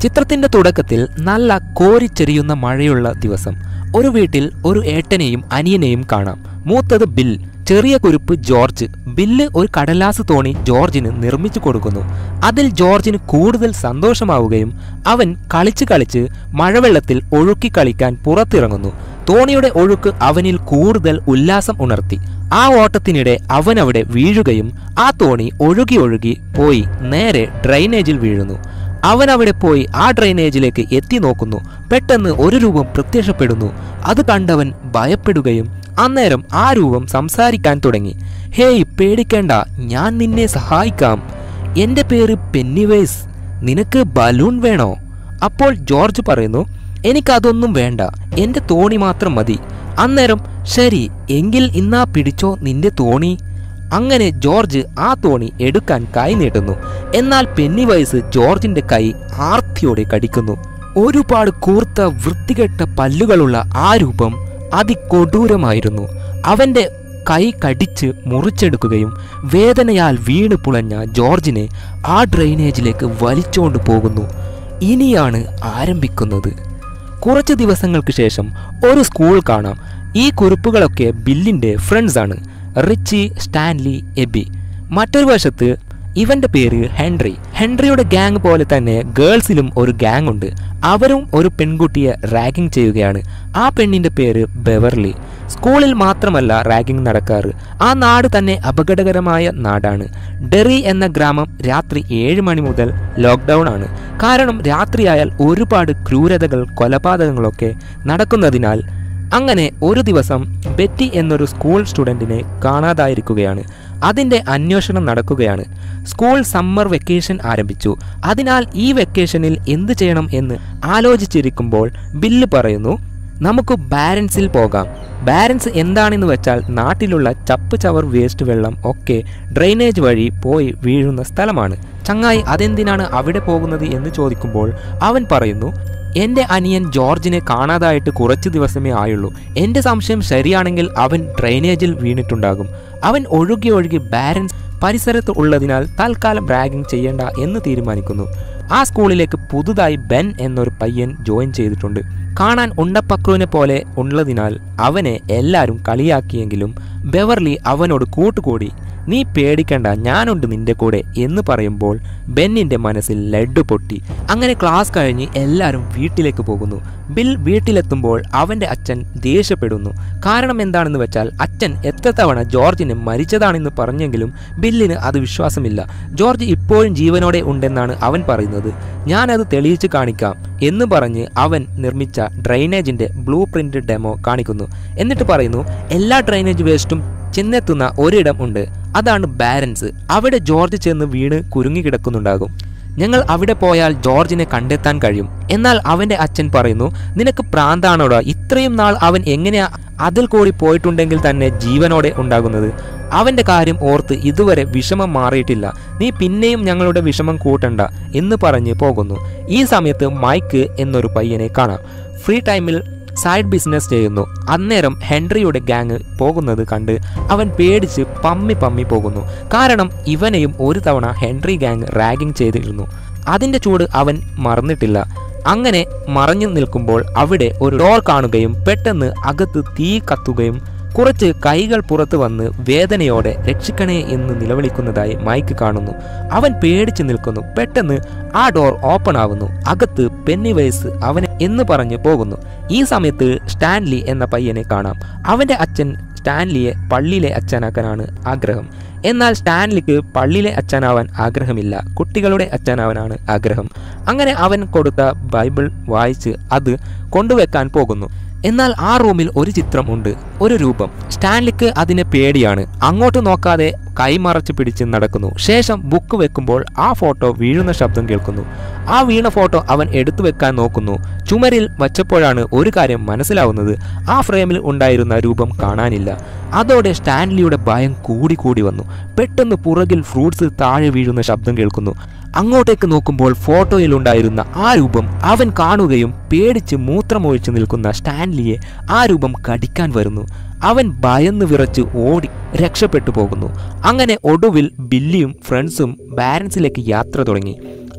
ചിത്രത്തിന്റെ തുടക്കത്തിൽ നല്ല കോരിച്ചെരിയുന്ന മഴയുള്ള ദിവസം ഒരു വീട്ടിൽ ഒരു ഏട്ടനെയും അനിയനെയും കാണാം മൂത്തത് ബിൽ ചെറിയ കുരുപ്പ് ജോർജ് ബില്ല് ഒരു കടലാസ് തോണി ജോർജിന് നിർമ്മിച്ചു കൊടുക്കുന്നു അതിൽ ജോർജിന് കൂടുതൽ സന്തോഷമാവുകയും അവൻ കളിച്ച് കളിച്ച് മഴവെള്ളത്തിൽ ഒഴുക്കി കളിക്കാൻ പുറത്തിറങ്ങുന്നു തോണിയുടെ ഒഴുക്ക് അവനിൽ കൂടുതൽ ഉല്ലാസം ഉണർത്തി ആ ഓട്ടത്തിനിടെ അവൻ അവിടെ വീഴുകയും ആ തോണി ഒഴുകി ഒഴുകി പോയി നേരെ ഡ്രൈനേജിൽ വീഴുന്നു അവൻ അവിടെ പോയി ആ ഡ്രൈനേജിലേക്ക് എത്തി നോക്കുന്നു പെട്ടെന്ന് ഒരു രൂപം പ്രത്യക്ഷപ്പെടുന്നു അത് കണ്ടവൻ ഭയപ്പെടുകയും അന്നേരം ആ രൂപം സംസാരിക്കാൻ തുടങ്ങി ഹേയ് പേടിക്കേണ്ട ഞാൻ നിന്നെ സഹായിക്കാം എൻ്റെ പേര് പെന്നിവേസ് നിനക്ക് ബലൂൺ വേണോ അപ്പോൾ ജോർജ് പറയുന്നു എനിക്കതൊന്നും വേണ്ട എൻ്റെ തോണി മാത്രം മതി അന്നേരം ശരി എങ്കിൽ ഇന്നാ പിടിച്ചോ നിന്റെ തോണി അങ്ങനെ ജോർജ് ആ തോണി എടുക്കാൻ കൈ നീട്ടുന്നു എന്നാൽ പെന്നി വയസ്സ് ജോർജിന്റെ കൈ ആർത്തിയോടെ കടിക്കുന്നു ഒരുപാട് കൂർത്ത വൃത്തികെട്ട പല്ലുകളുള്ള ആ രൂപം അതികൊടൂരമായിരുന്നു അവന്റെ കൈ കടിച്ച് മുറിച്ചെടുക്കുകയും വേദനയാൽ വീണ് പുളഞ്ഞ ജോർജിനെ ആ ഡ്രെയിനേജിലേക്ക് വലിച്ചോണ്ട് പോകുന്നു ഇനിയാണ് ആരംഭിക്കുന്നത് കുറച്ച് ദിവസങ്ങൾക്ക് ശേഷം ഒരു സ്കൂൾ കാണാം ഈ കുറിപ്പുകളൊക്കെ ബില്ലിന്റെ ഫ്രണ്ട്സ് ആണ് റിച്ചി സ്റ്റാൻലി എബി മറ്റൊരു വശത്ത് ഇവന്റെ പേര് ഹെൻറി ഹെൻറിയുടെ ഗാങ് പോലെ തന്നെ ഗേൾസിലും ഒരു ഗാങ് ഉണ്ട് അവരും ഒരു പെൺകുട്ടിയെ റാഗിംഗ് ചെയ്യുകയാണ് ആ പെണ്ണിന്റെ പേര് ബെവർലി സ്കൂളിൽ മാത്രമല്ല റാഗിംഗ് നടക്കാറ് ആ നാട് തന്നെ അപകടകരമായ നാടാണ് ഡെറി എന്ന ഗ്രാമം രാത്രി ഏഴ് മണി മുതൽ ലോക്ക്ഡൗൺ ആണ് കാരണം രാത്രിയായാൽ ഒരുപാട് ക്രൂരതകൾ കൊലപാതകങ്ങളൊക്കെ നടക്കുന്നതിനാൽ അങ്ങനെ ഒരു ദിവസം ബെറ്റി എന്നൊരു സ്കൂൾ സ്റ്റുഡൻറ്റിനെ കാണാതായിരിക്കുകയാണ് അതിൻ്റെ അന്വേഷണം നടക്കുകയാണ് സ്കൂൾ സമ്മർ വെക്കേഷൻ ആരംഭിച്ചു അതിനാൽ ഈ വെക്കേഷനിൽ എന്ത് ചെയ്യണം എന്ന് ആലോചിച്ചിരിക്കുമ്പോൾ ബില്ല് പറയുന്നു നമുക്ക് ബാരൻസിൽ പോകാം ബാരൻസ് എന്താണെന്ന് വെച്ചാൽ നാട്ടിലുള്ള ചപ്പ് ചവർ വേസ്റ്റ് വെള്ളം ഒക്കെ ഡ്രെയിനേജ് വഴി പോയി വീഴുന്ന സ്ഥലമാണ് ചങ്ങായി അതെന്തിനാണ് അവിടെ പോകുന്നത് എന്ന് ചോദിക്കുമ്പോൾ അവൻ പറയുന്നു എൻ്റെ അനിയൻ ജോർജിനെ കാണാതായിട്ട് കുറച്ച് ദിവസമേ ആയുള്ളൂ എൻ്റെ സംശയം ശരിയാണെങ്കിൽ അവൻ ഡ്രെയിനേജിൽ വീണിട്ടുണ്ടാകും അവൻ ഒഴുകി ഒഴുകി ബാരൻസ് പരിസരത്ത് ഉള്ളതിനാൽ തൽക്കാലം റാഗിംഗ് ചെയ്യേണ്ട എന്ന് തീരുമാനിക്കുന്നു ആ സ്കൂളിലേക്ക് പുതുതായി ബെൻ എന്നൊരു പയ്യൻ ജോയിൻ ചെയ്തിട്ടുണ്ട് കാണാൻ ഉണ്ടപ്പക്രുവിനെ പോലെ ഉള്ളതിനാൽ അവനെ എല്ലാവരും കളിയാക്കിയെങ്കിലും ബെവർലി അവനോട് കൂട്ടുകൂടി നീ പേടിക്കണ്ട ഞാനുണ്ട് നിന്റെ കൂടെ എന്ന് പറയുമ്പോൾ ബെന്നിന്റെ മനസ്സിൽ ലഡ്ഡു പൊട്ടി അങ്ങനെ ക്ലാസ് കഴിഞ്ഞ് എല്ലാവരും വീട്ടിലേക്ക് പോകുന്നു ബിൽ വീട്ടിലെത്തുമ്പോൾ അവന്റെ അച്ഛൻ ദേഷ്യപ്പെടുന്നു കാരണം എന്താണെന്ന് വെച്ചാൽ അച്ഛൻ എത്ര തവണ ജോർജിന് മരിച്ചതാണെന്ന് പറഞ്ഞെങ്കിലും ബില്ലിന് അത് വിശ്വാസമില്ല ജോർജ് ഇപ്പോഴും ജീവനോടെ ഉണ്ടെന്നാണ് അവൻ പറയുന്നത് ഞാനത് തെളിയിച്ച് കാണിക്കാം എന്ന് പറഞ്ഞ് അവൻ നിർമ്മിച്ച ഡ്രൈനേജിന്റെ ബ്ലൂ പ്രിന്റ് ഡെമോ കാണിക്കുന്നു എന്നിട്ട് പറയുന്നു എല്ലാ ഡ്രൈനേജ് വേസ്റ്റും ചെന്നെത്തുന്ന ഒരിടം ഉണ്ട് അതാണ് ബാരൻസ് അവിടെ ജോർജ് ചെന്ന് വീണ് കുരുങ്ങിക്കിടക്കുന്നുണ്ടാകും ഞങ്ങൾ അവിടെ പോയാൽ ജോർജിനെ കണ്ടെത്താൻ കഴിയും എന്നാൽ അവന്റെ അച്ഛൻ പറയുന്നു നിനക്ക് പ്രാന്താണോടാ ഇത്രയും നാൾ അവൻ എങ്ങനെയാ അതിൽ കൂടി പോയിട്ടുണ്ടെങ്കിൽ തന്നെ ജീവനോടെ ഉണ്ടാകുന്നത് അവന്റെ കാര്യം ഓർത്ത് ഇതുവരെ വിഷമം മാറിയിട്ടില്ല നീ പിന്നെയും ഞങ്ങളുടെ വിഷമം കൂട്ടണ്ട എന്ന് പറഞ്ഞ് പോകുന്നു ഈ സമയത്ത് മൈക്ക് എന്നൊരു പയ്യനെ കാണാം ഫ്രീ ടൈമിൽ സൈഡ് ബിസിനസ് ചെയ്യുന്നു അന്നേരം ഹെൻറിയുടെ ഗാങ് പോകുന്നത് കണ്ട് അവൻ പേടിച്ച് പമ്മി പമ്മി പോകുന്നു കാരണം ഇവനെയും ഒരു തവണ ഹെൻറി ഗാങ് റാഗിംഗ് ചെയ്തിരുന്നു അതിൻ്റെ ചൂട് അവൻ മറന്നിട്ടില്ല അങ്ങനെ മറഞ്ഞു നിൽക്കുമ്പോൾ അവിടെ ഒരു ഡോർ കാണുകയും പെട്ടെന്ന് അകത്ത് തീ കത്തുകയും കുറച്ച് കൈകൾ പുറത്തു വന്ന് വേദനയോടെ രക്ഷിക്കണേ എന്ന് നിലവിളിക്കുന്നതായി മൈക്ക് കാണുന്നു അവൻ പേടിച്ചു നിൽക്കുന്നു പെട്ടെന്ന് ആ ഡോർ ഓപ്പൺ ആവുന്നു അകത്ത് പെന്നി വയസ്സ് അവനെ എന്ന് പറഞ്ഞ് പോകുന്നു ഈ സമയത്ത് സ്റ്റാൻലി എന്ന പയ്യനെ കാണാം അവന്റെ അച്ഛൻ സ്റ്റാൻലിയെ പള്ളിയിലെ അച്ഛനാക്കാനാണ് ആഗ്രഹം എന്നാൽ സ്റ്റാൻലിക്ക് പള്ളിയിലെ അച്ഛനാവാൻ ആഗ്രഹമില്ല കുട്ടികളുടെ അച്ഛനാവാനാണ് ആഗ്രഹം അങ്ങനെ അവൻ കൊടുത്ത ബൈബിൾ വായിച്ച് അത് കൊണ്ടുവെക്കാൻ പോകുന്നു എന്നാൽ ആ റൂമിൽ ഒരു ചിത്രം ഉണ്ട് ഒരു രൂപം സ്റ്റാൻലിക്ക് അതിനെ പേടിയാണ് അങ്ങോട്ട് നോക്കാതെ കൈമറച്ച് പിടിച്ച് നടക്കുന്നു ശേഷം ബുക്ക് വെക്കുമ്പോൾ ആ ഫോട്ടോ വീഴുന്ന ശബ്ദം കേൾക്കുന്നു ആ വീണ ഫോട്ടോ അവൻ എടുത്തു വെക്കാൻ നോക്കുന്നു ചുമരിൽ വച്ചപ്പോഴാണ് ഒരു കാര്യം മനസ്സിലാവുന്നത് ആ ഫ്രെയിമിൽ ഉണ്ടായിരുന്ന രൂപം കാണാനില്ല അതോടെ സ്റ്റാൻലിയുടെ ഭയം കൂടി കൂടി വന്നു പെട്ടെന്ന് പുറകിൽ ഫ്രൂട്ട്സ് താഴെ വീഴുന്ന ശബ്ദം കേൾക്കുന്നു അങ്ങോട്ടേക്ക് നോക്കുമ്പോൾ ഫോട്ടോയിലുണ്ടായിരുന്ന ആ രൂപം അവൻ കാണുകയും പേടിച്ച് മൂത്രമൊഴിച്ച് നിൽക്കുന്ന സ്റ്റാൻലിയെ ആ രൂപം കടിക്കാൻ വരുന്നു അവൻ ഭയന്ന് വിറച്ച് ഓടി രക്ഷപ്പെട്ടു പോകുന്നു അങ്ങനെ ഒടുവിൽ ബില്ലിയും ഫ്രണ്ട്സും ബാരൻസിലേക്ക് യാത്ര തുടങ്ങി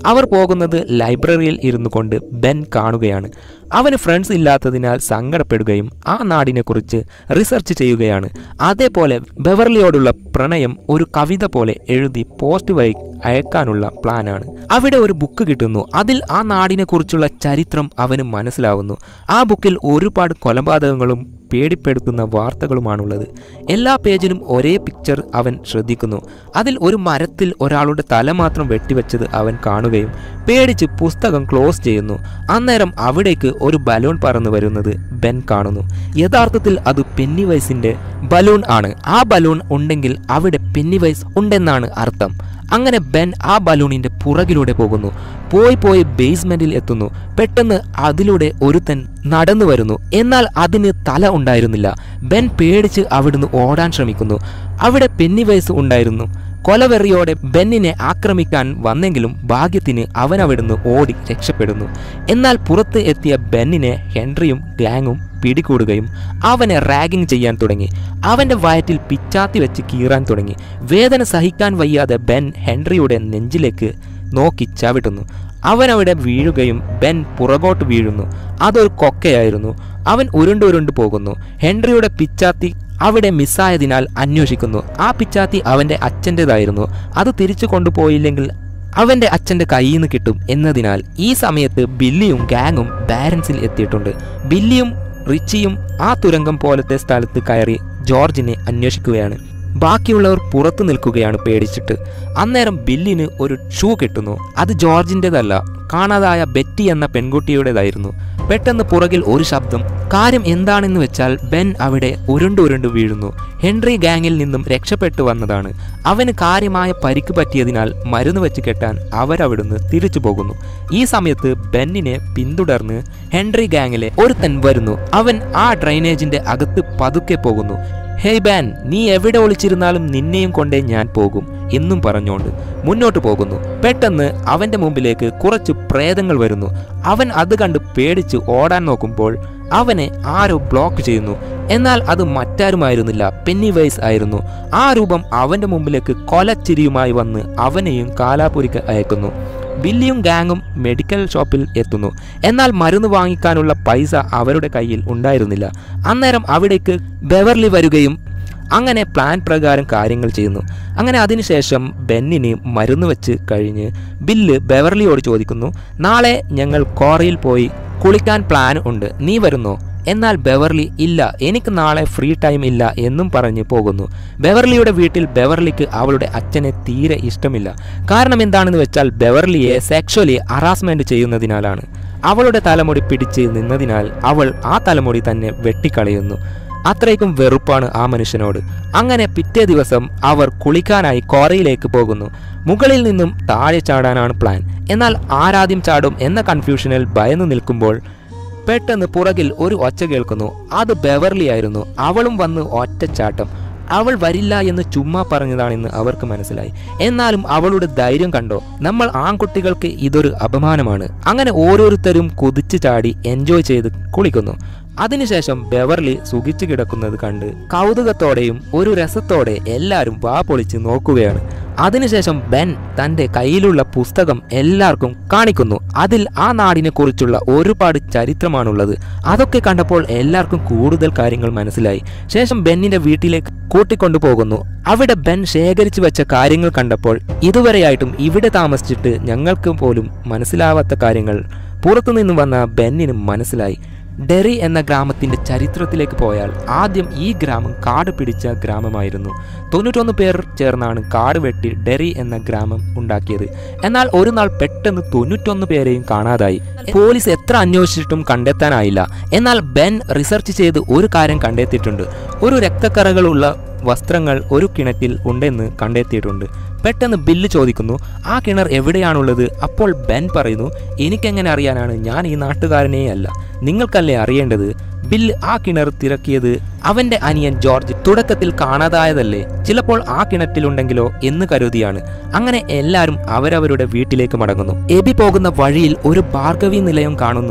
അവർ പോകുന്നത് ലൈബ്രറിയിൽ ഇരുന്നു കൊണ്ട് ബെൻ കാണുകയാണ് അവന് ഫ്രണ്ട്സ് ഇല്ലാത്തതിനാൽ സങ്കടപ്പെടുകയും ആ നാടിനെക്കുറിച്ച് റിസർച്ച് ചെയ്യുകയാണ് അതേപോലെ ബെവർലിയോടുള്ള പ്രണയം ഒരു കവിത പോലെ എഴുതി പോസ്റ്റ് വഴി അയക്കാനുള്ള പ്ലാനാണ് അവിടെ ഒരു ബുക്ക് കിട്ടുന്നു അതിൽ ആ നാടിനെക്കുറിച്ചുള്ള ചരിത്രം അവന് മനസ്സിലാവുന്നു ആ ബുക്കിൽ ഒരുപാട് കൊലപാതകങ്ങളും പേടിപ്പെടുത്തുന്ന വാർത്തകളുമാണുള്ളത് എല്ലാ പേജിലും ഒരേ പിക്ചർ അവൻ ശ്രദ്ധിക്കുന്നു അതിൽ ഒരു മരത്തിൽ ഒരാളുടെ തല മാത്രം വെട്ടിവെച്ചത് അവൻ കാണുകയും പേടിച്ച് പുസ്തകം ക്ലോസ് ചെയ്യുന്നു അന്നേരം അവിടേക്ക് ഒരു ബലൂൺ പറന്നു വരുന്നത് ബെൻ കാണുന്നു യഥാർത്ഥത്തിൽ അത് പെന്നിവൈസിന്റെ ബലൂൺ ആണ് ആ ബലൂൺ ഉണ്ടെങ്കിൽ അവിടെ പെന്നിവൈസ് ഉണ്ടെന്നാണ് അർത്ഥം അങ്ങനെ ബെൻ ആ ബലൂണിന്റെ പുറകിലൂടെ പോകുന്നു പോയി പോയി ബേസ്മെന്റിൽ എത്തുന്നു പെട്ടെന്ന് അതിലൂടെ ഒരുത്തൻ നടന്നു വരുന്നു എന്നാൽ അതിന് തല ഉണ്ടായിരുന്നില്ല ബെൻ പേടിച്ച് അവിടുന്ന് ഓടാൻ ശ്രമിക്കുന്നു അവിടെ പെന്നിവൈസ് ഉണ്ടായിരുന്നു കൊലവെറിയോടെ ബെന്നിനെ ആക്രമിക്കാൻ വന്നെങ്കിലും ഭാഗ്യത്തിന് അവൻ അവിടുന്ന് ഓടി രക്ഷപ്പെടുന്നു എന്നാൽ പുറത്ത് എത്തിയ ബെന്നിനെ ഹെൻറിയും ഗാങ്ങും പിടികൂടുകയും അവനെ റാഗിംഗ് ചെയ്യാൻ തുടങ്ങി അവന്റെ വയറ്റിൽ പിച്ചാത്തി വെച്ച് കീറാൻ തുടങ്ങി വേദന സഹിക്കാൻ വയ്യാതെ ബെൻ ഹെൻറിയുടെ നെഞ്ചിലേക്ക് നോക്കി ചവിട്ടുന്നു അവൻ അവിടെ വീഴുകയും ബെൻ പുറകോട്ട് വീഴുന്നു അതൊരു കൊക്കയായിരുന്നു അവൻ ഉരുണ്ടുരുണ്ടു പോകുന്നു ഹെൻറിയുടെ പിച്ചാത്തി അവിടെ മിസ്സായതിനാൽ അന്വേഷിക്കുന്നു ആ പിച്ചാത്തി അവന്റെ അച്ഛൻ്റെതായിരുന്നു അത് തിരിച്ചു കൊണ്ടുപോയില്ലെങ്കിൽ അവന്റെ അച്ഛന്റെ കയ്യിൽ നിന്ന് കിട്ടും എന്നതിനാൽ ഈ സമയത്ത് ബില്ലിയും ഗാങ്ങും ബാരൻസിൽ എത്തിയിട്ടുണ്ട് ബില്ലിയും റിച്ചിയും ആ തുരങ്കം പോലത്തെ സ്ഥലത്ത് കയറി ജോർജിനെ അന്വേഷിക്കുകയാണ് ബാക്കിയുള്ളവർ പുറത്തു നിൽക്കുകയാണ് പേടിച്ചിട്ട് അന്നേരം ബില്ലിന് ഒരു ഷൂ കിട്ടുന്നു അത് ജോർജിൻ്റെതല്ല കാണാതായ ബെറ്റി എന്ന പെൺകുട്ടിയുടേതായിരുന്നു പെട്ടെന്ന് പുറകിൽ ഒരു ശബ്ദം കാര്യം എന്താണെന്ന് വെച്ചാൽ ബെൻ അവിടെ ഉരുണ്ടു ഉരുണ്ടു വീഴുന്നു ഹെൻറി ഗാങ്ങിൽ നിന്നും രക്ഷപ്പെട്ടു വന്നതാണ് അവന് കാര്യമായ പരിക്ക് പറ്റിയതിനാൽ മരുന്ന് വെച്ച് കെട്ടാൻ അവരവിടുന്ന് തിരിച്ചു പോകുന്നു ഈ സമയത്ത് ബെന്നിനെ പിന്തുടർന്ന് ഹെൻറി ഗാങ്ങിലെ ഒരുത്തൻ വരുന്നു അവൻ ആ ഡ്രൈനേജിന്റെ അകത്ത് പതുക്കെ പോകുന്നു ഹേയ് ബാൻ നീ എവിടെ ഒളിച്ചിരുന്നാലും നിന്നെയും കൊണ്ടേ ഞാൻ പോകും എന്നും പറഞ്ഞുകൊണ്ട് മുന്നോട്ട് പോകുന്നു പെട്ടെന്ന് അവന്റെ മുമ്പിലേക്ക് കുറച്ച് പ്രേതങ്ങൾ വരുന്നു അവൻ അത് കണ്ട് പേടിച്ച് ഓടാൻ നോക്കുമ്പോൾ അവനെ ആരോ ബ്ലോക്ക് ചെയ്യുന്നു എന്നാൽ അത് മറ്റാരുമായിരുന്നില്ല പെന്നി വൈസ് ആയിരുന്നു ആ രൂപം അവന്റെ മുമ്പിലേക്ക് കൊലച്ചിരിയുമായി വന്ന് അവനെയും കാലാപുരിക്ക് അയക്കുന്നു ബില്ലിയും ഗാങ്ങും മെഡിക്കൽ ഷോപ്പിൽ എത്തുന്നു എന്നാൽ മരുന്ന് വാങ്ങിക്കാനുള്ള പൈസ അവരുടെ കയ്യിൽ ഉണ്ടായിരുന്നില്ല അന്നേരം അവിടേക്ക് ബെവർലി വരികയും അങ്ങനെ പ്ലാൻ പ്രകാരം കാര്യങ്ങൾ ചെയ്യുന്നു അങ്ങനെ അതിനുശേഷം ബെന്നിന് മരുന്ന് വെച്ച് കഴിഞ്ഞ് ബില്ല് ബെവർലിയോട് ചോദിക്കുന്നു നാളെ ഞങ്ങൾ കോറയിൽ പോയി കുളിക്കാൻ പ്ലാൻ ഉണ്ട് നീ വരുന്നോ എന്നാൽ ബെവർലി ഇല്ല എനിക്ക് നാളെ ഫ്രീ ടൈം ഇല്ല എന്നും പറഞ്ഞ് പോകുന്നു ബെവർലിയുടെ വീട്ടിൽ ബെവർലിക്ക് അവളുടെ അച്ഛനെ തീരെ ഇഷ്ടമില്ല കാരണം എന്താണെന്ന് വെച്ചാൽ ബെവർലിയെ സെക്ഷലി ഹറാസ്മെന്റ് ചെയ്യുന്നതിനാലാണ് അവളുടെ തലമുടി പിടിച്ച് നിന്നതിനാൽ അവൾ ആ തലമുടി തന്നെ വെട്ടിക്കളയുന്നു അത്രയ്ക്കും വെറുപ്പാണ് ആ മനുഷ്യനോട് അങ്ങനെ പിറ്റേ ദിവസം അവർ കുളിക്കാനായി കോറയിലേക്ക് പോകുന്നു മുകളിൽ നിന്നും താഴെ ചാടാനാണ് പ്ലാൻ എന്നാൽ ആരാദ്യം ചാടും എന്ന കൺഫ്യൂഷനിൽ ഭയന്നു നിൽക്കുമ്പോൾ പെട്ടെന്ന് പുറകിൽ ഒരു ഒച്ച കേൾക്കുന്നു അത് ബെവർലി ആയിരുന്നു അവളും വന്ന് ഒറ്റച്ചാട്ടം അവൾ വരില്ല എന്ന് ചുമ്മാ പറഞ്ഞതാണെന്ന് അവർക്ക് മനസ്സിലായി എന്നാലും അവളുടെ ധൈര്യം കണ്ടോ നമ്മൾ ആൺകുട്ടികൾക്ക് ഇതൊരു അപമാനമാണ് അങ്ങനെ ഓരോരുത്തരും കുതിച്ചു ചാടി എൻജോയ് ചെയ്ത് കുളിക്കുന്നു അതിനുശേഷം ബെവർലി സുഖിച്ചു കിടക്കുന്നത് കണ്ട് കൗതുകത്തോടെയും ഒരു രസത്തോടെ എല്ലാവരും വാ പൊളിച്ച് നോക്കുകയാണ് അതിനുശേഷം ബെൻ തന്റെ കയ്യിലുള്ള പുസ്തകം എല്ലാവർക്കും കാണിക്കുന്നു അതിൽ ആ നാടിനെ കുറിച്ചുള്ള ഒരുപാട് ചരിത്രമാണുള്ളത് അതൊക്കെ കണ്ടപ്പോൾ എല്ലാവർക്കും കൂടുതൽ കാര്യങ്ങൾ മനസ്സിലായി ശേഷം ബെന്നിന്റെ വീട്ടിലേക്ക് കൂട്ടിക്കൊണ്ടു പോകുന്നു അവിടെ ബെൻ ശേഖരിച്ചു വെച്ച കാര്യങ്ങൾ കണ്ടപ്പോൾ ഇതുവരെയായിട്ടും ഇവിടെ താമസിച്ചിട്ട് ഞങ്ങൾക്ക് പോലും മനസ്സിലാവാത്ത കാര്യങ്ങൾ പുറത്തുനിന്ന് വന്ന ബെന്നിന് മനസ്സിലായി ഡെറി എന്ന ഗ്രാമത്തിന്റെ ചരിത്രത്തിലേക്ക് പോയാൽ ആദ്യം ഈ ഗ്രാമം കാട് പിടിച്ച ഗ്രാമമായിരുന്നു തൊണ്ണൂറ്റൊന്ന് പേർ ചേർന്നാണ് കാട് വെട്ടി ഡെറി എന്ന ഗ്രാമം ഉണ്ടാക്കിയത് എന്നാൽ ഒരു നാൾ പെട്ടെന്ന് തൊണ്ണൂറ്റൊന്ന് പേരെയും കാണാതായി പോലീസ് എത്ര അന്വേഷിച്ചിട്ടും കണ്ടെത്താനായില്ല എന്നാൽ ബെൻ റിസർച്ച് ചെയ്ത് ഒരു കാര്യം കണ്ടെത്തിയിട്ടുണ്ട് ഒരു രക്തക്കറകളുള്ള വസ്ത്രങ്ങൾ ഒരു കിണറ്റിൽ ഉണ്ടെന്ന് കണ്ടെത്തിയിട്ടുണ്ട് പെട്ടെന്ന് ബില്ല് ചോദിക്കുന്നു ആ കിണർ എവിടെയാണുള്ളത് അപ്പോൾ ബെൻ പറയുന്നു എനിക്കെങ്ങനെ അറിയാനാണ് ഞാൻ ഈ നാട്ടുകാരനേ അല്ല നിങ്ങൾക്കല്ലേ അറിയേണ്ടത് ബില്ല് ആ കിണർ തിരക്കിയത് അവന്റെ അനിയൻ ജോർജ് തുടക്കത്തിൽ കാണാതായതല്ലേ ചിലപ്പോൾ ആ കിണറ്റിലുണ്ടെങ്കിലോ എന്ന് കരുതിയാണ് അങ്ങനെ എല്ലാവരും അവരവരുടെ വീട്ടിലേക്ക് മടങ്ങുന്നു എബി പോകുന്ന വഴിയിൽ ഒരു ഭാർഗവി നിലയം കാണുന്നു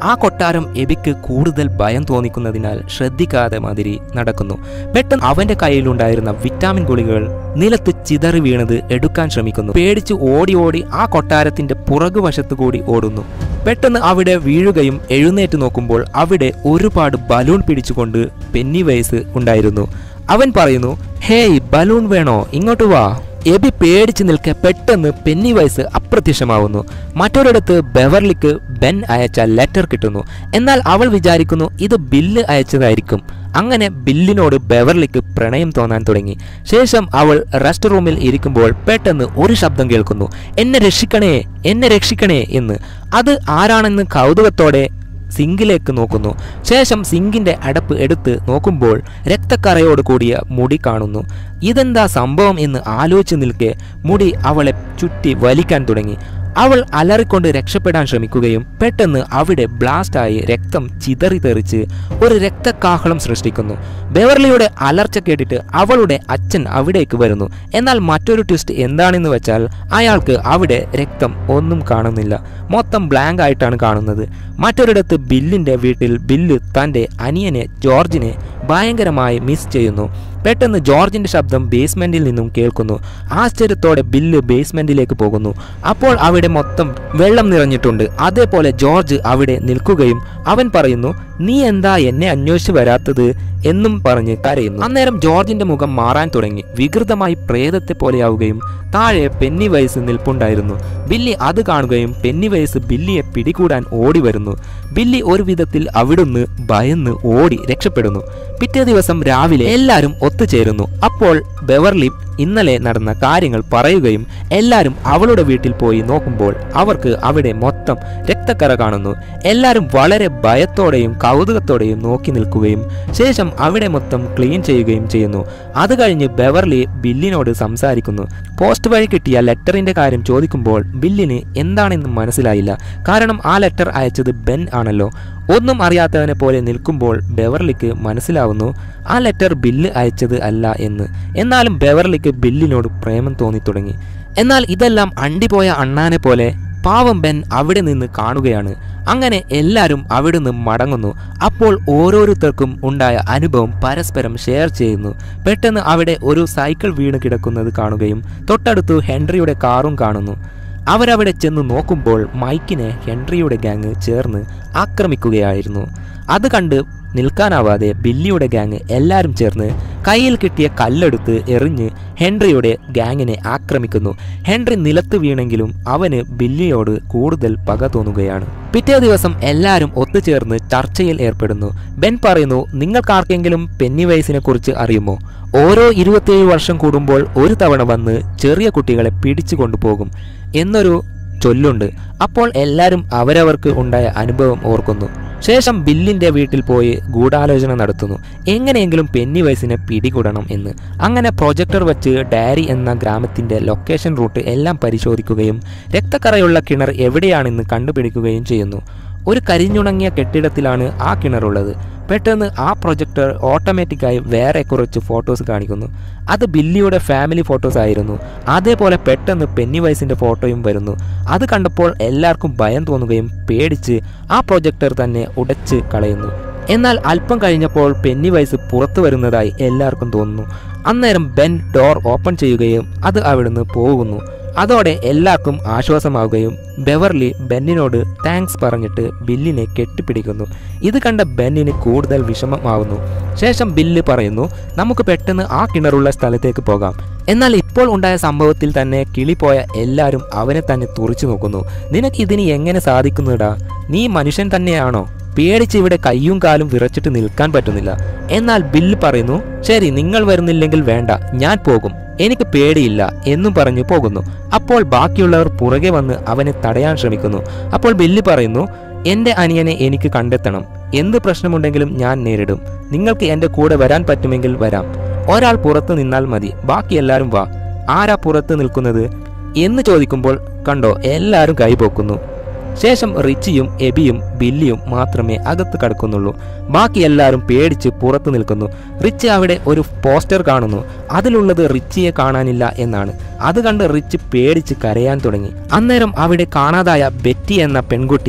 ആ കൊട്ടാരം എബിക്ക് കൂടുതൽ ഭയം തോന്നിക്കുന്നതിനാൽ ശ്രദ്ധിക്കാതെ മാതിരി നടക്കുന്നു പെട്ടെന്ന് അവന്റെ കയ്യിലുണ്ടായിരുന്ന വിറ്റാമിൻ ഗുളികകൾ നിലത്ത് ചിതറി വീണത് എടുക്കാൻ ശ്രമിക്കുന്നു പേടിച്ച് ഓടി ഓടി ആ കൊട്ടാരത്തിന്റെ പുറകുവശത്തു കൂടി ഓടുന്നു പെട്ടെന്ന് അവിടെ വീഴുകയും എഴുന്നേറ്റ് നോക്കുമ്പോൾ അവിടെ ഒരുപാട് ബലൂൺ പിടിച്ചുകൊണ്ട് പെന്നി വയസ്സ് ഉണ്ടായിരുന്നു അവൻ പറയുന്നു ഹേയ് ബലൂൺ വേണോ ഇങ്ങോട്ട് വാ എബി പേടിച്ച് നിൽക്കെ പെട്ടെന്ന് പെന്നി വയസ്സ് അപ്രത്യക്ഷമാവുന്നു മറ്റൊരിടത്ത് ബെവർലിക്ക് ബെൻ അയച്ച ലെറ്റർ കിട്ടുന്നു എന്നാൽ അവൾ വിചാരിക്കുന്നു ഇത് ബില്ല് അയച്ചതായിരിക്കും അങ്ങനെ ബില്ലിനോട് ബെവർലിക്ക് പ്രണയം തോന്നാൻ തുടങ്ങി ശേഷം അവൾ റെസ്റ്റ് റൂമിൽ ഇരിക്കുമ്പോൾ പെട്ടെന്ന് ഒരു ശബ്ദം കേൾക്കുന്നു എന്നെ രക്ഷിക്കണേ എന്നെ രക്ഷിക്കണേ എന്ന് അത് ആരാണെന്ന് കൗതുകത്തോടെ സിങ്കിലേക്ക് നോക്കുന്നു ശേഷം സിങ്കിന്റെ അടപ്പ് എടുത്ത് നോക്കുമ്പോൾ രക്തക്കറയോട് കൂടിയ മുടി കാണുന്നു ഇതെന്താ സംഭവം എന്ന് ആലോചിച്ച് നിൽക്കെ മുടി അവളെ ചുറ്റി വലിക്കാൻ തുടങ്ങി അവൾ അലറിക്കൊണ്ട് രക്ഷപ്പെടാൻ ശ്രമിക്കുകയും പെട്ടെന്ന് അവിടെ ബ്ലാസ്റ്റായി രക്തം ചിതറിതെറിച്ച് ഒരു രക്തക്കാഹളം സൃഷ്ടിക്കുന്നു ബെവർലിയുടെ അലർച്ച കേട്ടിട്ട് അവളുടെ അച്ഛൻ അവിടേക്ക് വരുന്നു എന്നാൽ മറ്റൊരു ട്വിസ്റ്റ് എന്താണെന്ന് വെച്ചാൽ അയാൾക്ക് അവിടെ രക്തം ഒന്നും കാണുന്നില്ല മൊത്തം ബ്ലാങ്ക് ആയിട്ടാണ് കാണുന്നത് മറ്റൊരിടത്ത് ബില്ലിന്റെ വീട്ടിൽ ബില്ല് തൻ്റെ അനിയനെ ജോർജിനെ ഭയങ്കരമായി മിസ് ചെയ്യുന്നു പെട്ടെന്ന് ജോർജിന്റെ ശബ്ദം ബേസ്മെന്റിൽ നിന്നും കേൾക്കുന്നു ആശ്ചര്യത്തോടെ ബില്ല് ബേസ്മെന്റിലേക്ക് പോകുന്നു അപ്പോൾ അവിടെ മൊത്തം വെള്ളം നിറഞ്ഞിട്ടുണ്ട് അതേപോലെ ജോർജ് അവിടെ നിൽക്കുകയും അവൻ പറയുന്നു നീ എന്താ എന്നെ അന്വേഷിച്ച് വരാത്തത് എന്നും പറഞ്ഞ് കരയുന്നു അന്നേരം ജോർജിന്റെ മുഖം മാറാൻ തുടങ്ങി വികൃതമായി പ്രേതത്തെ പോലെയാവുകയും താഴെ പെന്നി വയസ്സ് നിൽപ്പുണ്ടായിരുന്നു ബില്ലി അത് കാണുകയും പെന്നി വയസ്സ് ബില്ലിയെ പിടികൂടാൻ ഓടി വരുന്നു ബില്ലി ഒരു വിധത്തിൽ അവിടുന്ന് ഭയന്ന് ഓടി രക്ഷപ്പെടുന്നു പിറ്റേ ദിവസം രാവിലെ എല്ലാവരും ഒത്തുചേരുന്നു അപ്പോൾ ബെവർലി ഇന്നലെ നടന്ന കാര്യങ്ങൾ പറയുകയും എല്ലാവരും അവളുടെ വീട്ടിൽ പോയി നോക്കുമ്പോൾ അവർക്ക് അവിടെ മൊത്തം രക്തക്കറ കാണുന്നു എല്ലാവരും വളരെ ഭയത്തോടെയും കൗതുകത്തോടെയും നോക്കി നിൽക്കുകയും ശേഷം അവിടെ മൊത്തം ക്ലീൻ ചെയ്യുകയും ചെയ്യുന്നു അത് കഴിഞ്ഞ് ബെവർലി ബില്ലിനോട് സംസാരിക്കുന്നു പോസ്റ്റ് വഴി കിട്ടിയ ലെറ്ററിന്റെ കാര്യം ചോദിക്കുമ്പോൾ ബില്ലിന് എന്താണെന്ന് മനസ്സിലായില്ല കാരണം ആ ലെറ്റർ അയച്ചത് ബെൻ ആണല്ലോ ഒന്നും അറിയാത്തവനെ പോലെ നിൽക്കുമ്പോൾ ബെവർലിക്ക് മനസ്സിലാവുന്നു ആ ലെറ്റർ ബില്ല് അയച്ചത് അല്ല എന്ന് എന്നാലും ബെവർലിക്ക് ബില്ലിനോട് പ്രേമം തോന്നി തുടങ്ങി എന്നാൽ ഇതെല്ലാം അണ്ടിപോയ അണ്ണാനെ പോലെ പാവം ബെൻ അവിടെ നിന്ന് കാണുകയാണ് അങ്ങനെ എല്ലാവരും അവിടുന്ന് മടങ്ങുന്നു അപ്പോൾ ഓരോരുത്തർക്കും ഉണ്ടായ അനുഭവം പരസ്പരം ഷെയർ ചെയ്യുന്നു പെട്ടെന്ന് അവിടെ ഒരു സൈക്കിൾ വീണ് കിടക്കുന്നത് കാണുകയും തൊട്ടടുത്ത് ഹെൻറിയുടെ കാറും കാണുന്നു അവരവിടെ ചെന്ന് നോക്കുമ്പോൾ മൈക്കിനെ ഹെൻറിയുടെ ഗാങ് ചേർന്ന് ആക്രമിക്കുകയായിരുന്നു അത് കണ്ട് നിൽക്കാനാവാതെ ബില്ലിയുടെ ഗാങ് എല്ലാവരും ചേർന്ന് കയ്യിൽ കിട്ടിയ കല്ലെടുത്ത് എറിഞ്ഞ് ഹെൻറിയുടെ ഗാങ്ങിനെ ആക്രമിക്കുന്നു ഹെൻറി നിലത്ത് വീണെങ്കിലും അവന് ബില്ലിയോട് കൂടുതൽ പക തോന്നുകയാണ് പിറ്റേ ദിവസം എല്ലാവരും ഒത്തുചേർന്ന് ചർച്ചയിൽ ഏർപ്പെടുന്നു ബെൻ പറയുന്നു നിങ്ങൾക്കാർക്കെങ്കിലും പെന്നി വയസ്സിനെ കുറിച്ച് അറിയുമോ ഓരോ ഇരുപത്തിയേഴ് വർഷം കൂടുമ്പോൾ ഒരു തവണ വന്ന് ചെറിയ കുട്ടികളെ പിടിച്ചു കൊണ്ടുപോകും എന്നൊരു ചൊല്ലുണ്ട് അപ്പോൾ എല്ലാവരും അവരവർക്ക് ഉണ്ടായ അനുഭവം ഓർക്കുന്നു ശേഷം ബില്ലിന്റെ വീട്ടിൽ പോയി ഗൂഢാലോചന നടത്തുന്നു എങ്ങനെയെങ്കിലും പെന്നി വയസ്സിനെ പിടികൂടണം എന്ന് അങ്ങനെ പ്രൊജക്ടർ വെച്ച് ഡയറി എന്ന ഗ്രാമത്തിന്റെ ലൊക്കേഷൻ റൂട്ട് എല്ലാം പരിശോധിക്കുകയും രക്തക്കറയുള്ള കിണർ എവിടെയാണെന്ന് കണ്ടുപിടിക്കുകയും ചെയ്യുന്നു ഒരു കരിഞ്ഞുണങ്ങിയ കെട്ടിടത്തിലാണ് ആ കിണറുള്ളത് പെട്ടെന്ന് ആ പ്രൊജക്ടർ ഓട്ടോമാറ്റിക്കായി വേറെ കുറച്ച് ഫോട്ടോസ് കാണിക്കുന്നു അത് ബില്ലിയുടെ ഫാമിലി ഫോട്ടോസ് ആയിരുന്നു അതേപോലെ പെട്ടെന്ന് പെന്നി വയസ്സിൻ്റെ ഫോട്ടോയും വരുന്നു അത് കണ്ടപ്പോൾ എല്ലാവർക്കും ഭയം തോന്നുകയും പേടിച്ച് ആ പ്രൊജക്ടർ തന്നെ ഉടച്ച് കളയുന്നു എന്നാൽ അല്പം കഴിഞ്ഞപ്പോൾ പെന്നി വയസ്സ് പുറത്തു വരുന്നതായി എല്ലാവർക്കും തോന്നുന്നു അന്നേരം ബെൻ ഡോർ ഓപ്പൺ ചെയ്യുകയും അത് അവിടുന്ന് പോകുന്നു അതോടെ എല്ലാവർക്കും ആശ്വാസമാവുകയും ബെവർലി ബെന്നിനോട് താങ്ക്സ് പറഞ്ഞിട്ട് ബില്ലിനെ കെട്ടിപ്പിടിക്കുന്നു ഇത് കണ്ട ബെന്നിന് കൂടുതൽ വിഷമമാവുന്നു ശേഷം ബില്ല് പറയുന്നു നമുക്ക് പെട്ടെന്ന് ആ കിണറുള്ള സ്ഥലത്തേക്ക് പോകാം എന്നാൽ ഇപ്പോൾ ഉണ്ടായ സംഭവത്തിൽ തന്നെ കിളിപോയ എല്ലാവരും അവനെ തന്നെ തുറിച്ചു നോക്കുന്നു നിനക്ക് ഇതിന് എങ്ങനെ സാധിക്കുന്നടാ നീ മനുഷ്യൻ തന്നെയാണോ പേടിച്ച് ഇവിടെ കയ്യും കാലും വിറച്ചിട്ട് നിൽക്കാൻ പറ്റുന്നില്ല എന്നാൽ ബില്ല് പറയുന്നു ശരി നിങ്ങൾ വരുന്നില്ലെങ്കിൽ വേണ്ട ഞാൻ പോകും എനിക്ക് പേടിയില്ല എന്നും പറഞ്ഞു പോകുന്നു അപ്പോൾ ബാക്കിയുള്ളവർ പുറകെ വന്ന് അവനെ തടയാൻ ശ്രമിക്കുന്നു അപ്പോൾ ബില്ല് പറയുന്നു എൻ്റെ അനിയനെ എനിക്ക് കണ്ടെത്തണം എന്ത് പ്രശ്നമുണ്ടെങ്കിലും ഞാൻ നേരിടും നിങ്ങൾക്ക് എൻ്റെ കൂടെ വരാൻ പറ്റുമെങ്കിൽ വരാം ഒരാൾ പുറത്ത് നിന്നാൽ മതി ബാക്കി എല്ലാവരും വാ ആരാ പുറത്ത് നിൽക്കുന്നത് എന്ന് ചോദിക്കുമ്പോൾ കണ്ടോ എല്ലാവരും കൈപോക്കുന്നു ശേഷം റിച്ചിയും എബിയും ബില്ലിയും മാത്രമേ അകത്ത് കടക്കുന്നുള്ളൂ ബാക്കി എല്ലാവരും പേടിച്ച് പുറത്തു നിൽക്കുന്നു റിച്ച് അവിടെ ഒരു പോസ്റ്റർ കാണുന്നു അതിലുള്ളത് റിച്ചിയെ കാണാനില്ല എന്നാണ് അത് കണ്ട് റിച്ച് പേടിച്ച് കരയാൻ തുടങ്ങി അന്നേരം അവിടെ കാണാതായ ബെറ്റി എന്ന പെൺകുട്ടി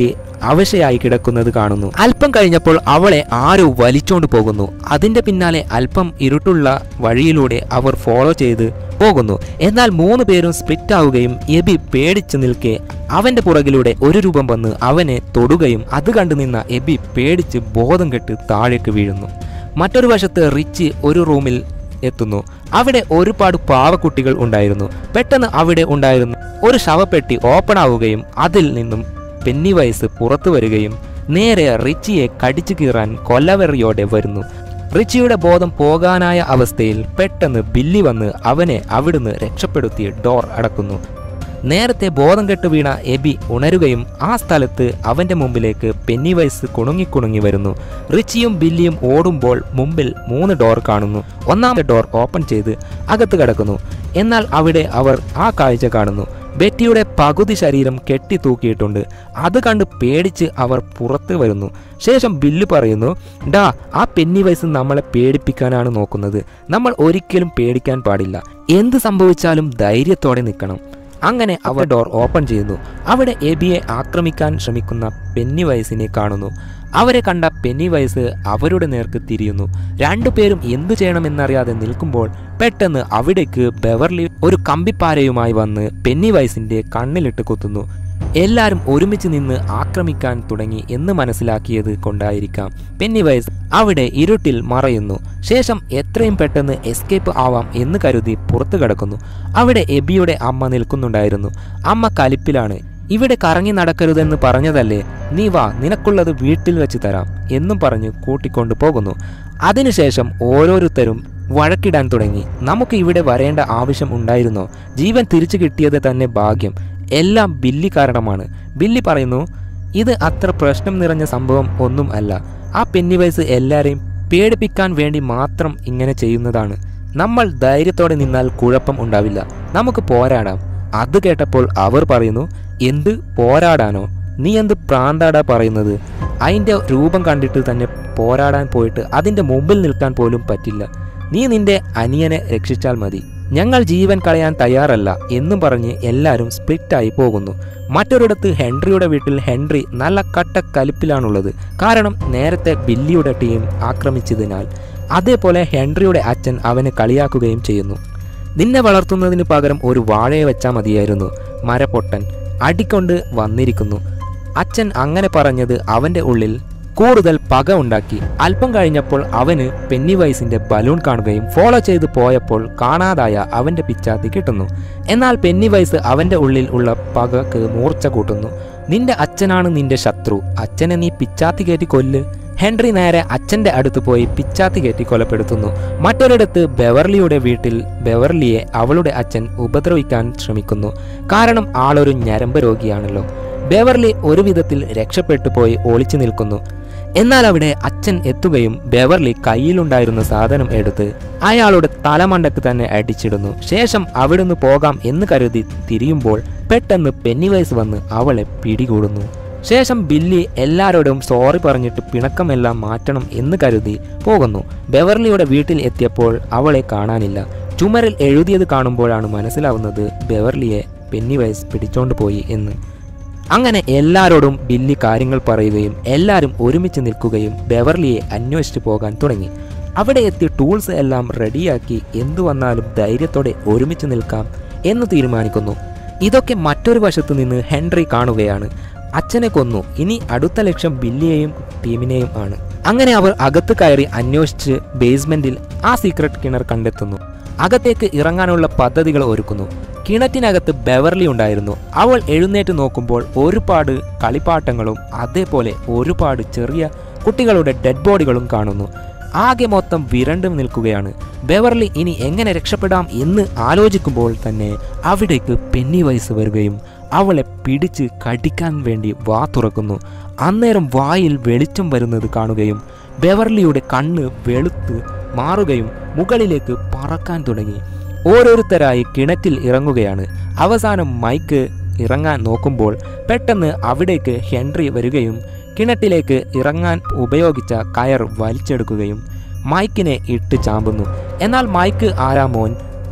അവശയായി കിടക്കുന്നത് കാണുന്നു അല്പം കഴിഞ്ഞപ്പോൾ അവളെ ആരോ വലിച്ചോണ്ട് പോകുന്നു അതിന്റെ പിന്നാലെ അല്പം ഇരുട്ടുള്ള വഴിയിലൂടെ അവർ ഫോളോ ചെയ്ത് പോകുന്നു എന്നാൽ മൂന്ന് പേരും സ്പ്ലിറ്റ് ആവുകയും എബി പേടിച്ചു നിൽക്കെ അവന്റെ പുറകിലൂടെ ഒരു രൂപം വന്ന് അവനെ തൊടുകയും അത് കണ്ടു നിന്ന എബി പേടിച്ച് ബോധം കെട്ട് താഴേക്ക് വീഴുന്നു മറ്റൊരു വശത്ത് റിച്ച് ഒരു റൂമിൽ എത്തുന്നു അവിടെ ഒരുപാട് പാവക്കുട്ടികൾ ഉണ്ടായിരുന്നു പെട്ടെന്ന് അവിടെ ഉണ്ടായിരുന്ന ഒരു ശവപ്പെട്ടി ഓപ്പൺ ആവുകയും അതിൽ നിന്നും പെന്നി വയസ്സ് പുറത്തു വരികയും നേരെ റിച്ചിയെ കടിച്ചു കീറാൻ കൊല്ലവെറിയോടെ വരുന്നു റിച്ചിയുടെ ബോധം പോകാനായ അവസ്ഥയിൽ പെട്ടെന്ന് ബില്ലി വന്ന് അവനെ അവിടുന്ന് രക്ഷപ്പെടുത്തി ഡോർ അടക്കുന്നു നേരത്തെ ബോധം കെട്ട് വീണ എബി ഉണരുകയും ആ സ്ഥലത്ത് അവന്റെ മുമ്പിലേക്ക് പെന്നി വയസ്സ് കുണുങ്ങി കുണുങ്ങി വരുന്നു റിച്ചിയും ബില്ലിയും ഓടുമ്പോൾ മുമ്പിൽ മൂന്ന് ഡോർ കാണുന്നു ഒന്നാമത്തെ ഡോർ ഓപ്പൺ ചെയ്ത് അകത്ത് കിടക്കുന്നു എന്നാൽ അവിടെ അവർ ആ കാഴ്ച കാണുന്നു ബെറ്റിയുടെ പകുതി ശരീരം കെട്ടി തൂക്കിയിട്ടുണ്ട് അത് കണ്ട് പേടിച്ച് അവർ പുറത്ത് വരുന്നു ശേഷം ബില്ല് പറയുന്നു ഡാ ആ പെന്നി വയസ്സ് നമ്മളെ പേടിപ്പിക്കാനാണ് നോക്കുന്നത് നമ്മൾ ഒരിക്കലും പേടിക്കാൻ പാടില്ല എന്ത് സംഭവിച്ചാലും ധൈര്യത്തോടെ നിൽക്കണം അങ്ങനെ അവർ ഡോർ ഓപ്പൺ ചെയ്യുന്നു അവിടെ എബിയെ ആക്രമിക്കാൻ ശ്രമിക്കുന്ന പെന്നി വയസ്സിനെ കാണുന്നു അവരെ കണ്ട പെന്നി വയസ്സ് അവരുടെ നേർക്ക് തിരിയുന്നു രണ്ടുപേരും എന്തു ചെയ്യണമെന്നറിയാതെ നിൽക്കുമ്പോൾ പെട്ടെന്ന് അവിടേക്ക് ബെവർലി ഒരു കമ്പിപ്പാരയുമായി വന്ന് പെന്നി വയസ്സിന്റെ കണ്ണിലിട്ട് കുത്തുന്നു എല്ലാവരും ഒരുമിച്ച് നിന്ന് ആക്രമിക്കാൻ തുടങ്ങി എന്ന് മനസ്സിലാക്കിയത് കൊണ്ടായിരിക്കാം പെന്നി വയസ്സ് അവിടെ ഇരുട്ടിൽ മറയുന്നു ശേഷം എത്രയും പെട്ടെന്ന് എസ്കേപ്പ് ആവാം എന്ന് കരുതി പുറത്തു കിടക്കുന്നു അവിടെ എബിയുടെ അമ്മ നിൽക്കുന്നുണ്ടായിരുന്നു അമ്മ കലിപ്പിലാണ് ഇവിടെ കറങ്ങി നടക്കരുതെന്ന് പറഞ്ഞതല്ലേ നീ വാ നിനക്കുള്ളത് വീട്ടിൽ വെച്ച് തരാം എന്നും പറഞ്ഞ് കൂട്ടിക്കൊണ്ടു പോകുന്നു അതിനുശേഷം ഓരോരുത്തരും വഴക്കിടാൻ തുടങ്ങി നമുക്ക് ഇവിടെ വരേണ്ട ആവശ്യം ഉണ്ടായിരുന്നോ ജീവൻ തിരിച്ചു കിട്ടിയത് തന്നെ ഭാഗ്യം എല്ലാം ബില്ലി കാരണമാണ് ബില്ലി പറയുന്നു ഇത് അത്ര പ്രശ്നം നിറഞ്ഞ സംഭവം ഒന്നും അല്ല ആ പെന്നി വയസ്സ് എല്ലാവരെയും പേടിപ്പിക്കാൻ വേണ്ടി മാത്രം ഇങ്ങനെ ചെയ്യുന്നതാണ് നമ്മൾ ധൈര്യത്തോടെ നിന്നാൽ കുഴപ്പം ഉണ്ടാവില്ല നമുക്ക് പോരാടാം അത് കേട്ടപ്പോൾ അവർ പറയുന്നു എന്ത് പോരാടാനോ നീ എന്ത് പ്രാന്താടാ പറയുന്നത് അതിൻ്റെ രൂപം കണ്ടിട്ട് തന്നെ പോരാടാൻ പോയിട്ട് അതിൻ്റെ മുമ്പിൽ നിൽക്കാൻ പോലും പറ്റില്ല നീ നിന്റെ അനിയനെ രക്ഷിച്ചാൽ മതി ഞങ്ങൾ ജീവൻ കളയാൻ തയ്യാറല്ല എന്നും പറഞ്ഞ് എല്ലാവരും സ്പ്ലിറ്റായി പോകുന്നു മറ്റൊരിടത്ത് ഹെൻറിയുടെ വീട്ടിൽ ഹെൻറി നല്ല കട്ട കലിപ്പിലാണുള്ളത് കാരണം നേരത്തെ ബില്ലിയുടെ ടീം ആക്രമിച്ചതിനാൽ അതേപോലെ ഹെൻറിയുടെ അച്ഛൻ അവനെ കളിയാക്കുകയും ചെയ്യുന്നു നിന്നെ വളർത്തുന്നതിന് പകരം ഒരു വാഴയെ വെച്ചാൽ മതിയായിരുന്നു മരപ്പൊട്ടൻ അടിക്കൊണ്ട് വന്നിരിക്കുന്നു അച്ഛൻ അങ്ങനെ പറഞ്ഞത് അവന്റെ ഉള്ളിൽ കൂടുതൽ പക ഉണ്ടാക്കി അല്പം കഴിഞ്ഞപ്പോൾ അവന് പെന്നി വയസ്സിന്റെ ബലൂൺ കാണുകയും ഫോളോ ചെയ്ത് പോയപ്പോൾ കാണാതായ അവന്റെ പിച്ചാത്തി കിട്ടുന്നു എന്നാൽ പെന്നി വയസ്സ് അവന്റെ ഉള്ളിൽ ഉള്ള പകക്ക് മൂർച്ച കൂട്ടുന്നു നിന്റെ അച്ഛനാണ് നിന്റെ ശത്രു അച്ഛനെ നീ പിച്ചാത്തി കയറ്റി കൊല്ല് ഹെൻറി നേരെ അച്ഛന്റെ അടുത്ത് പോയി പിച്ചാത്തി കയറ്റി കൊലപ്പെടുത്തുന്നു മറ്റൊരിടത്ത് ബെവർലിയുടെ വീട്ടിൽ ബെവർലിയെ അവളുടെ അച്ഛൻ ഉപദ്രവിക്കാൻ ശ്രമിക്കുന്നു കാരണം ആളൊരു ഞരമ്പ് രോഗിയാണല്ലോ ബെവർലി ഒരു വിധത്തിൽ രക്ഷപ്പെട്ടു പോയി ഒളിച്ചു നിൽക്കുന്നു എന്നാൽ അവിടെ അച്ഛൻ എത്തുകയും ബെവർലി കയ്യിലുണ്ടായിരുന്ന സാധനം എടുത്ത് അയാളുടെ തലമണ്ടക്ക് തന്നെ അടിച്ചിടുന്നു ശേഷം അവിടുന്ന് പോകാം എന്ന് കരുതി തിരിയുമ്പോൾ പെട്ടെന്ന് പെന്നിവൈസ് വന്ന് അവളെ പിടികൂടുന്നു ശേഷം ബില്ലി എല്ലാവരോടും സോറി പറഞ്ഞിട്ട് പിണക്കമെല്ലാം മാറ്റണം എന്ന് കരുതി പോകുന്നു ബെവർലിയുടെ വീട്ടിൽ എത്തിയപ്പോൾ അവളെ കാണാനില്ല ചുമരിൽ എഴുതിയത് കാണുമ്പോഴാണ് മനസ്സിലാവുന്നത് ബെവർലിയെ പെന്നിവൈസ് പിടിച്ചോണ്ട് പോയി എന്ന് അങ്ങനെ എല്ലാവരോടും ബില്ലി കാര്യങ്ങൾ പറയുകയും എല്ലാവരും ഒരുമിച്ച് നിൽക്കുകയും ബെവർലിയെ അന്വേഷിച്ചു പോകാൻ തുടങ്ങി അവിടെ എത്തി ടൂൾസ് എല്ലാം റെഡിയാക്കി എന്തു വന്നാലും ധൈര്യത്തോടെ ഒരുമിച്ച് നിൽക്കാം എന്ന് തീരുമാനിക്കുന്നു ഇതൊക്കെ മറ്റൊരു വശത്തു നിന്ന് ഹെൻറി കാണുകയാണ് അച്ഛനെ കൊന്നു ഇനി അടുത്ത ലക്ഷ്യം ബില്ലിയെയും ടീമിനെയും ആണ് അങ്ങനെ അവർ അകത്ത് കയറി അന്വേഷിച്ച് ബേസ്മെന്റിൽ ആ സീക്രട്ട് കിണർ കണ്ടെത്തുന്നു അകത്തേക്ക് ഇറങ്ങാനുള്ള പദ്ധതികൾ ഒരുക്കുന്നു കിണറ്റിനകത്ത് ബെവർലി ഉണ്ടായിരുന്നു അവൾ എഴുന്നേറ്റ് നോക്കുമ്പോൾ ഒരുപാട് കളിപ്പാട്ടങ്ങളും അതേപോലെ ഒരുപാട് ചെറിയ കുട്ടികളുടെ ഡെഡ് ബോഡികളും കാണുന്നു ആകെ മൊത്തം വിരണ്ടു നിൽക്കുകയാണ് ബെവർലി ഇനി എങ്ങനെ രക്ഷപ്പെടാം എന്ന് ആലോചിക്കുമ്പോൾ തന്നെ അവിടേക്ക് പെന്നി വയസ്സ് വരികയും അവളെ പിടിച്ച് കടിക്കാൻ വേണ്ടി വാ തുറക്കുന്നു അന്നേരം വായിൽ വെളിച്ചം വരുന്നത് കാണുകയും ബെവർലിയുടെ കണ്ണ് വെളുത്ത് മാറുകയും മുകളിലേക്ക് പറക്കാൻ തുടങ്ങി ഓരോരുത്തരായി കിണറ്റിൽ ഇറങ്ങുകയാണ് അവസാനം മൈക്ക് ഇറങ്ങാൻ നോക്കുമ്പോൾ പെട്ടെന്ന് അവിടേക്ക് ഹെൻറി വരികയും കിണറ്റിലേക്ക് ഇറങ്ങാൻ ഉപയോഗിച്ച കയർ വലിച്ചെടുക്കുകയും മൈക്കിനെ ഇട്ട് ചാമ്പുന്നു എന്നാൽ മൈക്ക് ആരാ മോൻ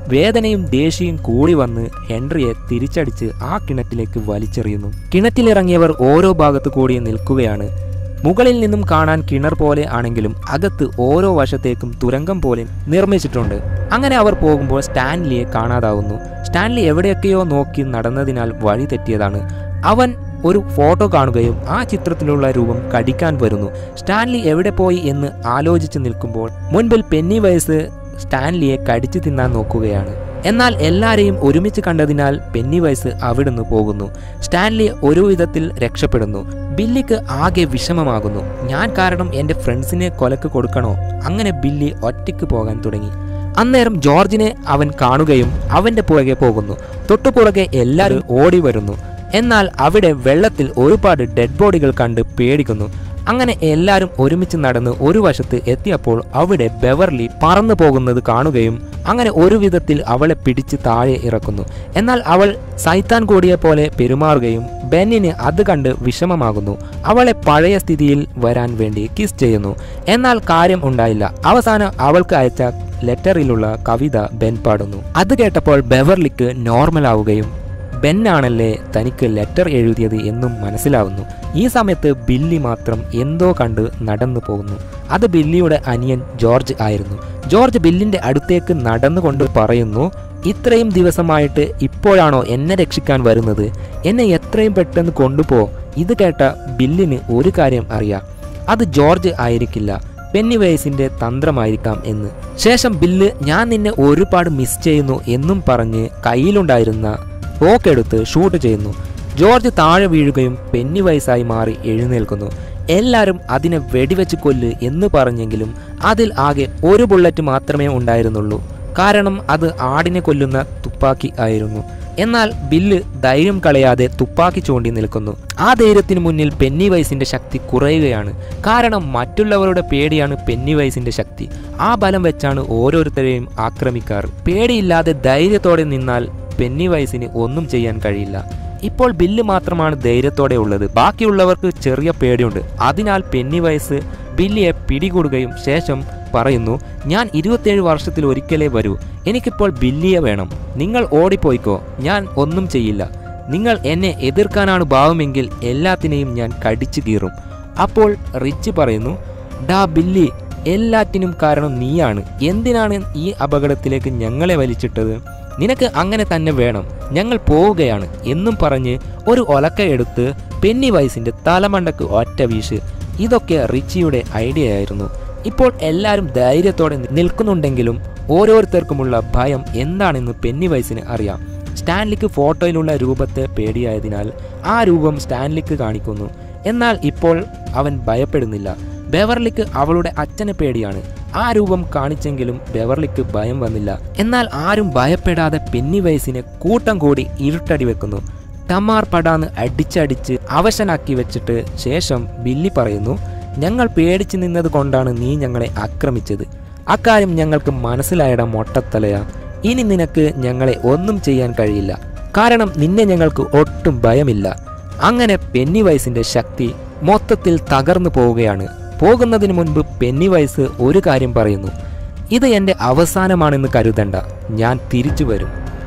വേദനയും ദേഷ്യവും കൂടി വന്ന് ഹെൻറിയെ തിരിച്ചടിച്ച് ആ കിണറ്റിലേക്ക് വലിച്ചെറിയുന്നു കിണറ്റിലിറങ്ങിയവർ ഓരോ ഭാഗത്തു കൂടി നിൽക്കുകയാണ് മുകളിൽ നിന്നും കാണാൻ കിണർ പോലെ ആണെങ്കിലും അകത്ത് ഓരോ വശത്തേക്കും തുരങ്കം പോലെ നിർമ്മിച്ചിട്ടുണ്ട് അങ്ങനെ അവർ പോകുമ്പോൾ സ്റ്റാൻലിയെ കാണാതാവുന്നു സ്റ്റാൻലി എവിടെയൊക്കെയോ നോക്കി നടന്നതിനാൽ വഴി തെറ്റിയതാണ് അവൻ ഒരു ഫോട്ടോ കാണുകയും ആ ചിത്രത്തിലുള്ള രൂപം കടിക്കാൻ വരുന്നു സ്റ്റാൻലി എവിടെ പോയി എന്ന് ആലോചിച്ച് നിൽക്കുമ്പോൾ മുൻപിൽ പെന്നി വയസ്സ് സ്റ്റാൻലിയെ കടിച്ചു തിന്നാൻ നോക്കുകയാണ് എന്നാൽ എല്ലാരെയും ഒരുമിച്ച് കണ്ടതിനാൽ പെന്നി വയസ്സ് അവിടുന്ന് പോകുന്നു സ്റ്റാൻലി ഒരു വിധത്തിൽ രക്ഷപ്പെടുന്നു ബില്ലിക്ക് ആകെ വിഷമമാകുന്നു ഞാൻ കാരണം എൻ്റെ ഫ്രണ്ട്സിനെ കൊലക്ക് കൊടുക്കണോ അങ്ങനെ ബില്ലി ഒറ്റയ്ക്ക് പോകാൻ തുടങ്ങി അന്നേരം ജോർജിനെ അവൻ കാണുകയും അവൻ്റെ പുറകെ പോകുന്നു തൊട്ടുപുറകെ എല്ലാവരും ഓടി വരുന്നു എന്നാൽ അവിടെ വെള്ളത്തിൽ ഒരുപാട് ഡെഡ് ബോഡികൾ കണ്ട് പേടിക്കുന്നു അങ്ങനെ എല്ലാവരും ഒരുമിച്ച് നടന്ന് ഒരു വശത്ത് എത്തിയപ്പോൾ അവിടെ ബെവർലി പറന്നു പോകുന്നത് കാണുകയും അങ്ങനെ ഒരു വിധത്തിൽ അവളെ പിടിച്ച് താഴെ ഇറക്കുന്നു എന്നാൽ അവൾ സൈത്താൻ കൂടിയ പോലെ പെരുമാറുകയും ബെന്നിന് അത് കണ്ട് വിഷമമാകുന്നു അവളെ പഴയ സ്ഥിതിയിൽ വരാൻ വേണ്ടി കിസ് ചെയ്യുന്നു എന്നാൽ കാര്യം ഉണ്ടായില്ല അവസാനം അവൾക്ക് അയച്ച ലെറ്ററിലുള്ള കവിത ബെൻ പാടുന്നു അത് കേട്ടപ്പോൾ ബെവർലിക്ക് നോർമൽ ആവുകയും ബെന്നാണല്ലേ തനിക്ക് ലെറ്റർ എഴുതിയത് എന്നും മനസ്സിലാവുന്നു ഈ സമയത്ത് ബില്ലി മാത്രം എന്തോ കണ്ട് നടന്നു പോകുന്നു അത് ബില്ലിയുടെ അനിയൻ ജോർജ് ആയിരുന്നു ജോർജ് ബില്ലിന്റെ അടുത്തേക്ക് നടന്നുകൊണ്ട് പറയുന്നു ഇത്രയും ദിവസമായിട്ട് ഇപ്പോഴാണോ എന്നെ രക്ഷിക്കാൻ വരുന്നത് എന്നെ എത്രയും പെട്ടെന്ന് കൊണ്ടുപോ ഇത് കേട്ട ബില്ലിന് ഒരു കാര്യം അറിയാം അത് ജോർജ് ആയിരിക്കില്ല പെന്നി വയസ്സിന്റെ തന്ത്രമായിരിക്കാം എന്ന് ശേഷം ബില്ല് ഞാൻ നിന്നെ ഒരുപാട് മിസ് ചെയ്യുന്നു എന്നും പറഞ്ഞ് കയ്യിലുണ്ടായിരുന്ന തോക്കെടുത്ത് ഷൂട്ട് ചെയ്യുന്നു ജോർജ് താഴെ വീഴുകയും പെന്നി വയസ്സായി മാറി എഴുന്നേൽക്കുന്നു എല്ലാവരും അതിനെ വെടിവെച്ച് കൊല്ല് എന്ന് പറഞ്ഞെങ്കിലും അതിൽ ആകെ ഒരു ബുള്ളറ്റ് മാത്രമേ ഉണ്ടായിരുന്നുള്ളൂ കാരണം അത് ആടിനെ കൊല്ലുന്ന തുപ്പാക്കി ആയിരുന്നു എന്നാൽ ബില്ല് ധൈര്യം കളയാതെ തുപ്പാക്കി ചൂണ്ടി നിൽക്കുന്നു ആ ധൈര്യത്തിന് മുന്നിൽ പെന്നി വയസ്സിന്റെ ശക്തി കുറയുകയാണ് കാരണം മറ്റുള്ളവരുടെ പേടിയാണ് പെന്നി വയസ്സിന്റെ ശക്തി ആ ബലം വെച്ചാണ് ഓരോരുത്തരെയും ആക്രമിക്കാറ് പേടിയില്ലാതെ ധൈര്യത്തോടെ നിന്നാൽ പെന്നി വയസ്സിന് ഒന്നും ചെയ്യാൻ കഴിയില്ല ഇപ്പോൾ ബില്ല് മാത്രമാണ് ധൈര്യത്തോടെ ഉള്ളത് ബാക്കിയുള്ളവർക്ക് ചെറിയ പേടിയുണ്ട് അതിനാൽ പെന്നി വയസ്സ് ബില്ലിയെ പിടികൂടുകയും ശേഷം പറയുന്നു ഞാൻ ഇരുപത്തേഴ് വർഷത്തിൽ ഒരിക്കലേ വരൂ എനിക്കിപ്പോൾ ബില്ലിയെ വേണം നിങ്ങൾ ഓടിപ്പോയിക്കോ ഞാൻ ഒന്നും ചെയ്യില്ല നിങ്ങൾ എന്നെ എതിർക്കാനാണ് ഭാവമെങ്കിൽ എല്ലാത്തിനെയും ഞാൻ കടിച്ചു കീറും അപ്പോൾ റിച്ച് പറയുന്നു ഡാ ബില്ലി എല്ലാറ്റിനും കാരണം നീയാണ് എന്തിനാണ് ഈ അപകടത്തിലേക്ക് ഞങ്ങളെ വലിച്ചിട്ടത് നിനക്ക് അങ്ങനെ തന്നെ വേണം ഞങ്ങൾ പോവുകയാണ് എന്നും പറഞ്ഞ് ഒരു ഒലക്ക എടുത്ത് പെന്നി വയസ്സിന്റെ തലമണ്ടക്ക് ഒറ്റ വീശ് ഇതൊക്കെ റിച്ചിയുടെ ഐഡിയ ആയിരുന്നു ഇപ്പോൾ എല്ലാവരും ധൈര്യത്തോടെ നിൽക്കുന്നുണ്ടെങ്കിലും ഓരോരുത്തർക്കുമുള്ള ഭയം എന്താണെന്ന് പെന്നി വയസ്സിന് അറിയാം സ്റ്റാൻലിക്ക് ഫോട്ടോയിലുള്ള രൂപത്തെ പേടിയായതിനാൽ ആ രൂപം സ്റ്റാൻലിക്ക് കാണിക്കുന്നു എന്നാൽ ഇപ്പോൾ അവൻ ഭയപ്പെടുന്നില്ല ബെവർലിക്ക് അവളുടെ അച്ഛനെ പേടിയാണ് ആ രൂപം കാണിച്ചെങ്കിലും ബെവർലിക്ക് ഭയം വന്നില്ല എന്നാൽ ആരും ഭയപ്പെടാതെ പെന്നി വയസ്സിനെ കൂട്ടം കൂടി ഇരുട്ടടി വെക്കുന്നു ടമാർ പടാന്ന് അടിച്ചടിച്ച് അവശനാക്കി വെച്ചിട്ട് ശേഷം ബില്ലി പറയുന്നു ഞങ്ങൾ പേടിച്ചു നിന്നത് കൊണ്ടാണ് നീ ഞങ്ങളെ ആക്രമിച്ചത് അക്കാര്യം ഞങ്ങൾക്ക് മനസ്സിലായട മൊട്ടത്തലയാ ഇനി നിനക്ക് ഞങ്ങളെ ഒന്നും ചെയ്യാൻ കഴിയില്ല കാരണം നിന്നെ ഞങ്ങൾക്ക് ഒട്ടും ഭയമില്ല അങ്ങനെ പെന്നി വയസ്സിന്റെ ശക്തി മൊത്തത്തിൽ തകർന്നു പോവുകയാണ് പോകുന്നതിന് മുൻപ് പെന്നി വയസ്സ് ഒരു കാര്യം പറയുന്നു ഇത് എൻ്റെ അവസാനമാണെന്ന് കരുതണ്ട ഞാൻ തിരിച്ചു വരും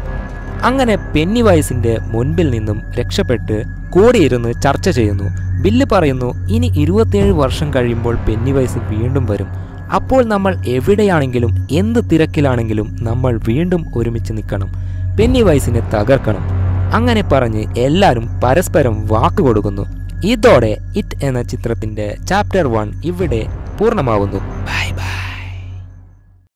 അങ്ങനെ പെന്നി വയസ്സിന്റെ മുൻപിൽ നിന്നും രക്ഷപ്പെട്ട് കൂടിയിരുന്ന് ചർച്ച ചെയ്യുന്നു ബില്ല് പറയുന്നു ഇനി ഇരുപത്തിയേഴ് വർഷം കഴിയുമ്പോൾ പെന്നി വയസ്സ് വീണ്ടും വരും അപ്പോൾ നമ്മൾ എവിടെയാണെങ്കിലും എന്ത് തിരക്കിലാണെങ്കിലും നമ്മൾ വീണ്ടും ഒരുമിച്ച് നിൽക്കണം പെന്നി വയസ്സിനെ തകർക്കണം അങ്ങനെ പറഞ്ഞ് എല്ലാവരും പരസ്പരം വാക്ക് കൊടുക്കുന്നു ഇതോടെ ഇറ്റ് എന്ന ചിത്രത്തിന്റെ ചാപ്റ്റർ വൺ ഇവിടെ പൂർണ്ണമാവുന്നു ബൈ